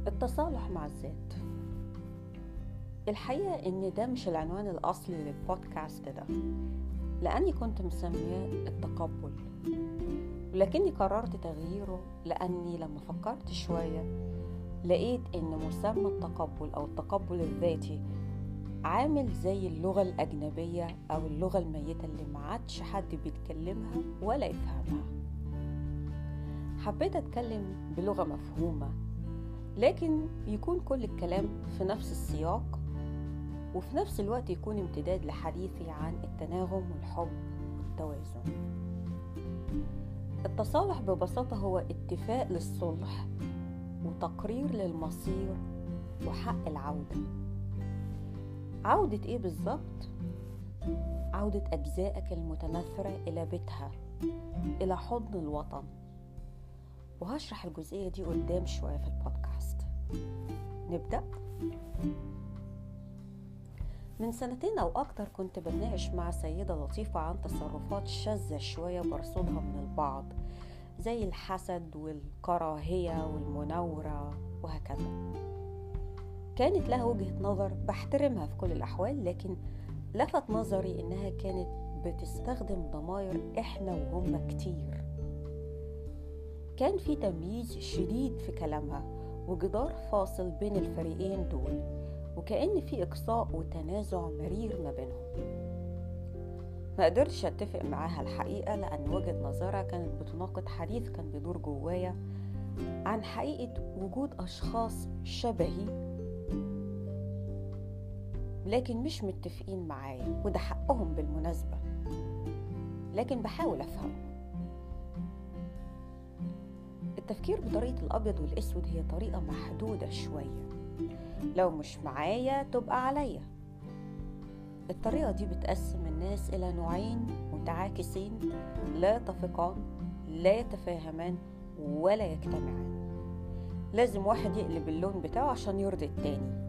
التصالح مع الذات الحقيقة إن ده مش العنوان الأصلي للبودكاست ده لأني كنت مسمياه التقبل ولكني قررت تغييره لأني لما فكرت شوية لقيت إن مسمى التقبل أو التقبل الذاتي عامل زي اللغة الأجنبية أو اللغة الميتة اللي ما عادش حد بيتكلمها ولا يفهمها حبيت أتكلم بلغة مفهومة لكن يكون كل الكلام في نفس السياق وفي نفس الوقت يكون امتداد لحديثي عن التناغم والحب والتوازن التصالح ببساطة هو اتفاق للصلح وتقرير للمصير وحق العودة عودة ايه بالظبط؟ عودة أجزائك المتنثرة إلى بيتها إلى حضن الوطن وهشرح الجزئية دي قدام شوية في البودكاست نبدأ؟ من سنتين أو أكتر كنت بتناقش مع سيدة لطيفة عن تصرفات شاذة شوية برصدها من البعض زي الحسد والكراهية والمناورة وهكذا كانت لها وجهة نظر بحترمها في كل الأحوال لكن لفت نظري إنها كانت بتستخدم ضماير إحنا وهم كتير كان في تمييز شديد في كلامها وجدار فاصل بين الفريقين دول وكأن في إقصاء وتنازع مرير ما بينهم ما قدرتش اتفق معاها الحقيقة لأن وجهة نظرها كانت بتناقض حديث كان بيدور جوايا عن حقيقة وجود أشخاص شبهي لكن مش متفقين معايا وده حقهم بالمناسبة لكن بحاول أفهم التفكير بطريقة الأبيض والأسود هي طريقة محدودة شوية لو مش معايا تبقى عليا الطريقة دي بتقسم الناس إلى نوعين متعاكسين لا يتفقان لا يتفاهمان ولا يجتمعان لازم واحد يقلب اللون بتاعه عشان يرضي التاني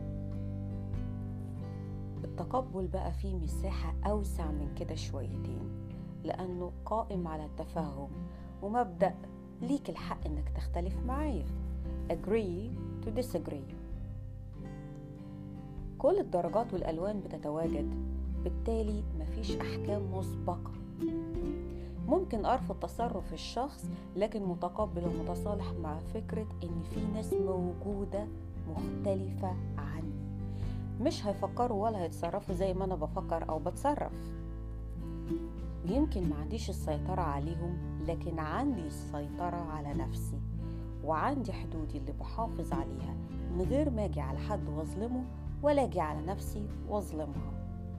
التقبل بقى فيه مساحة أوسع من كده شويتين لأنه قائم على التفاهم ومبدأ ليك الحق إنك تختلف معايا agree to disagree كل الدرجات والألوان بتتواجد بالتالي مفيش أحكام مسبقة ممكن أرفض تصرف الشخص لكن متقبل ومتصالح مع فكرة إن في ناس موجودة مختلفة عني مش هيفكروا ولا هيتصرفوا زي ما أنا بفكر أو بتصرف يمكن ما عنديش السيطرة عليهم لكن عندي السيطرة على نفسي وعندي حدودي اللي بحافظ عليها من غير ما اجي على حد واظلمه ولا اجي على نفسي واظلمها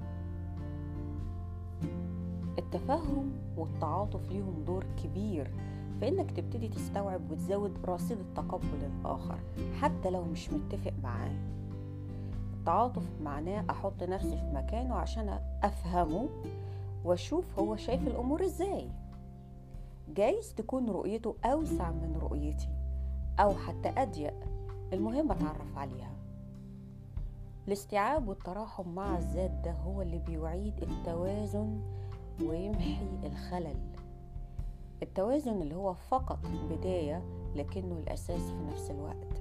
التفهم والتعاطف ليهم دور كبير في انك تبتدي تستوعب وتزود رصيد التقبل الاخر حتى لو مش متفق معاه التعاطف معناه احط نفسي في مكانه عشان افهمه واشوف هو شايف الامور ازاي جايز تكون رؤيته اوسع من رؤيتي او حتى اضيق المهم اتعرف عليها الاستيعاب والتراحم مع الذات ده هو اللي بيعيد التوازن ويمحي الخلل التوازن اللي هو فقط بداية لكنه الأساس في نفس الوقت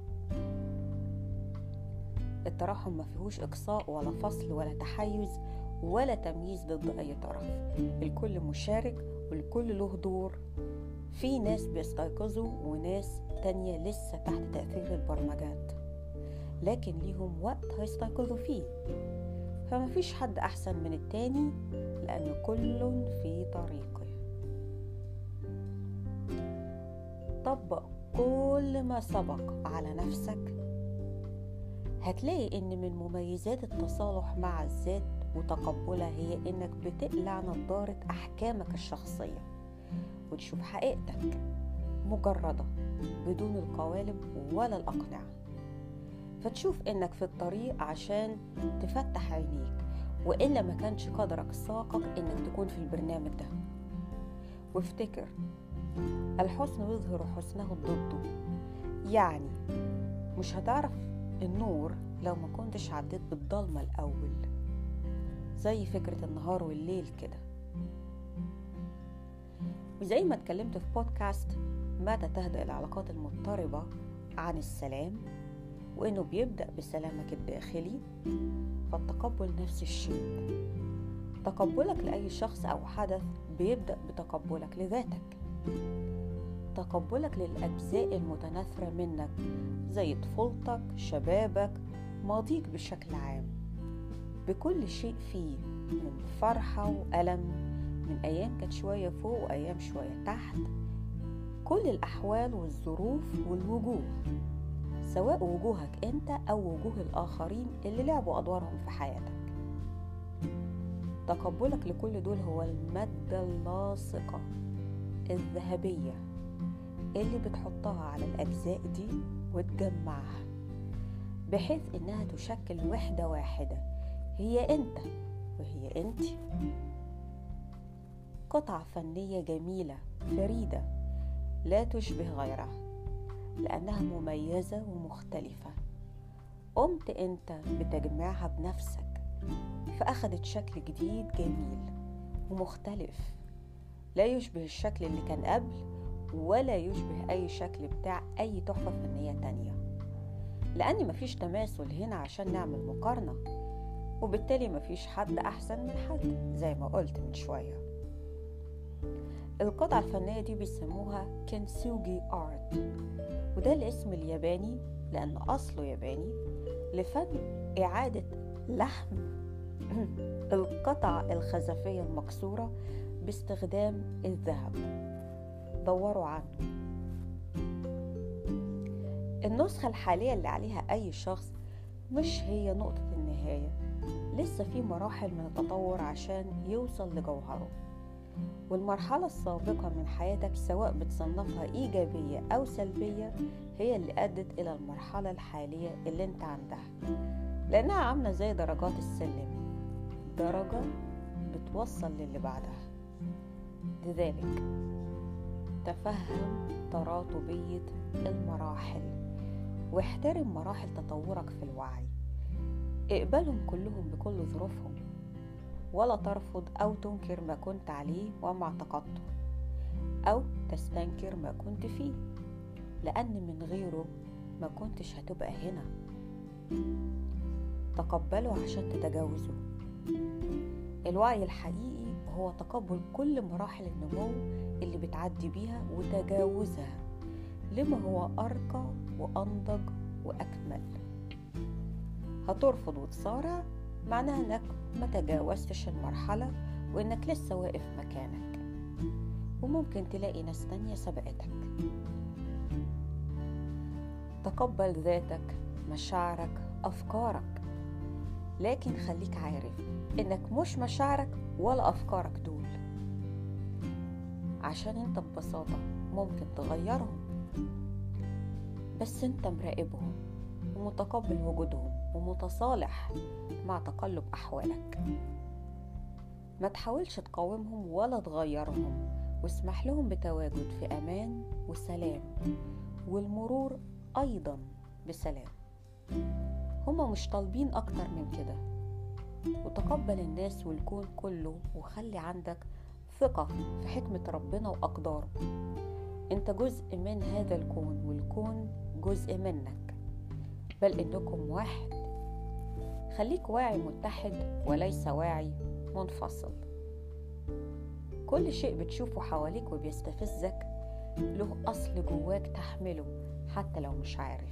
التراحم ما فيهوش إقصاء ولا فصل ولا تحيز ولا تمييز ضد أي طرف الكل مشارك والكل له دور في ناس بيستيقظوا وناس تانية لسه تحت تأثير البرمجات لكن ليهم وقت هيستيقظوا فيه فما فيش حد أحسن من التاني لأن كل في طريقه طبق كل ما سبق على نفسك هتلاقي ان من مميزات التصالح مع الذات وتقبلها هي انك بتقلع نظارة احكامك الشخصية وتشوف حقيقتك مجردة بدون القوالب ولا الأقنعة فتشوف انك في الطريق عشان تفتح عينيك وإلا ما كانش قدرك ساقك انك تكون في البرنامج ده وافتكر الحسن يظهر حسنه ضده يعني مش هتعرف النور لو ما كنتش عديت بالضلمة الأول زي فكرة النهار والليل كده وزي ما اتكلمت في بودكاست متى تهدأ العلاقات المضطربة عن السلام وإنه بيبدأ بسلامك الداخلي فالتقبل نفس الشيء تقبلك لأي شخص أو حدث بيبدأ بتقبلك لذاتك تقبلك للأجزاء المتناثرة منك زي طفولتك شبابك ماضيك بشكل عام بكل شيء فيه من فرحة وألم من أيام كانت شوية فوق وأيام شوية تحت كل الأحوال والظروف والوجوه سواء وجوهك أنت أو وجوه الآخرين اللي لعبوا أدوارهم في حياتك تقبلك لكل دول هو المادة اللاصقة الذهبية اللي بتحطها على الأجزاء دي وتجمعها بحيث إنها تشكل وحدة واحدة هي أنت وهي أنت قطعة فنية جميلة فريدة لا تشبه غيرها لأنها مميزة ومختلفة قمت أنت بتجميعها بنفسك فأخدت شكل جديد جميل ومختلف لا يشبه الشكل اللي كان قبل ولا يشبه أي شكل بتاع أي تحفة فنية تانية لأن مفيش تماثل هنا عشان نعمل مقارنة وبالتالي مفيش حد أحسن من حد زي ما قلت من شوية القطعة الفنية دي بيسموها كنسوجي آرت وده الاسم الياباني لأن أصله ياباني لفن إعادة لحم القطع الخزفية المكسورة باستخدام الذهب دوروا عنه النسخة الحالية اللي عليها أي شخص مش هي نقطة النهاية لسه في مراحل من التطور عشان يوصل لجوهره والمرحلة السابقة من حياتك سواء بتصنفها إيجابية أو سلبية هي اللي أدت إلى المرحلة الحالية اللي أنت عندها لأنها عاملة زي درجات السلم درجة بتوصل للي بعدها لذلك تفهم تراتبية المراحل واحترم مراحل تطورك في الوعي اقبلهم كلهم بكل ظروفهم ولا ترفض أو تنكر ما كنت عليه وما اعتقدته أو تستنكر ما كنت فيه لأن من غيره ما كنتش هتبقى هنا تقبله عشان تتجاوزه الوعي الحقيقي هو تقبل كل مراحل النمو اللي بتعدي بيها وتجاوزها لما هو أرقى وأنضج وأكمل هترفض وتصارع معناها انك ما تجاوزتش المرحلة وانك لسه واقف مكانك وممكن تلاقي ناس تانية سبقتك تقبل ذاتك مشاعرك أفكارك لكن خليك عارف إنك مش مشاعرك ولا أفكارك دول عشان انت ببساطة ممكن تغيرهم بس انت مراقبهم ومتقبل وجودهم ومتصالح مع تقلب أحوالك ما تحاولش تقاومهم ولا تغيرهم واسمح لهم بتواجد في أمان وسلام والمرور أيضا بسلام هما مش طالبين أكتر من كده وتقبل الناس والكون كله وخلي عندك ثقة في حكمة ربنا وأقداره انت جزء من هذا الكون والكون جزء منك بل انكم واحد خليك واعي متحد وليس واعي منفصل كل شيء بتشوفه حواليك وبيستفزك له أصل جواك تحمله حتى لو مش عارف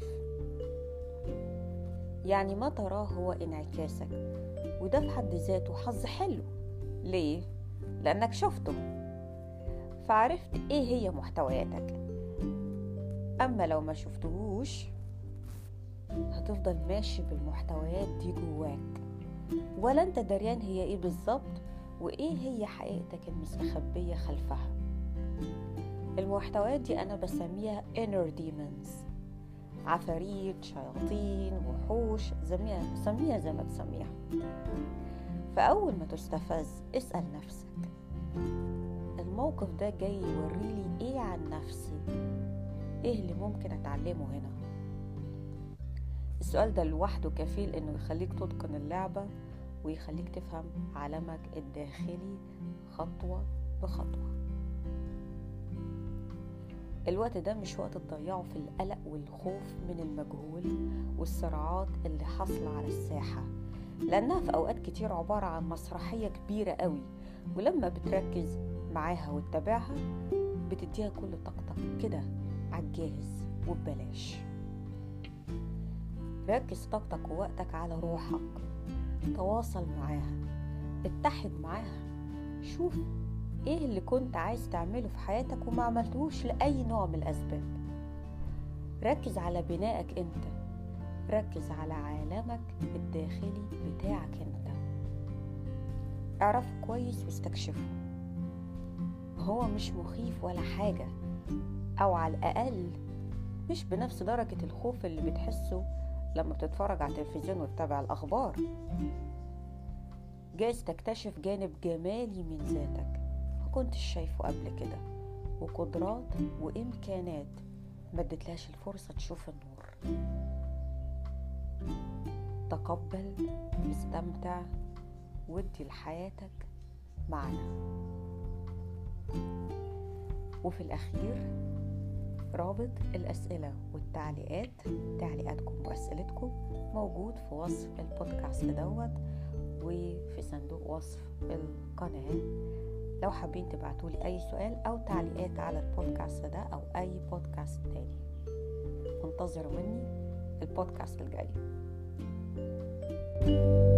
يعني ما تراه هو انعكاسك وده في حد ذاته حظ حلو ليه؟ لأنك شفته فعرفت ايه هي محتوياتك أما لو ما شفتهوش هتفضل ماشي بالمحتويات دي جواك ولا انت دريان هي ايه بالظبط وايه هي حقيقتك المستخبية خلفها المحتويات دي انا بسميها inner demons عفاريت شياطين وحوش سميها سميها زي ما تسميها فأول ما تستفز اسأل نفسك الموقف ده جاي يوريلي ايه عن نفسي ايه اللي ممكن اتعلمه هنا السؤال ده لوحده كفيل انه يخليك تتقن اللعبة ويخليك تفهم عالمك الداخلي خطوة بخطوة الوقت ده مش وقت تضيعه في القلق والخوف من المجهول والصراعات اللي حاصلة على الساحة لأنها في أوقات كتير عبارة عن مسرحية كبيرة قوي ولما بتركز معاها وتتابعها بتديها كل طاقتك كده عالجاهز وببلاش ركز طاقتك ووقتك على روحك تواصل معاها اتحد معاها شوف ايه اللي كنت عايز تعمله في حياتك وما عملتهوش لأي نوع من الأسباب ركز على بنائك انت ركز على عالمك الداخلي بتاعك انت اعرفه كويس واستكشفه هو مش مخيف ولا حاجة أو على الأقل مش بنفس درجة الخوف اللي بتحسه لما بتتفرج على التلفزيون وتتابع الأخبار جايز تكتشف جانب جمالي من ذاتك ما كنتش شايفه قبل كده وقدرات وإمكانات ما اديتلهاش الفرصة تشوف النور تقبل استمتع ودي لحياتك معنى وفي الأخير رابط الأسئلة والتعليقات تعليقاتكم وأسئلتكم موجود في وصف البودكاست دوت وفي صندوق وصف القناة لو حابين تبعتولي أي سؤال أو تعليقات على البودكاست ده أو أي بودكاست تاني انتظروا مني البودكاست الجاي thank you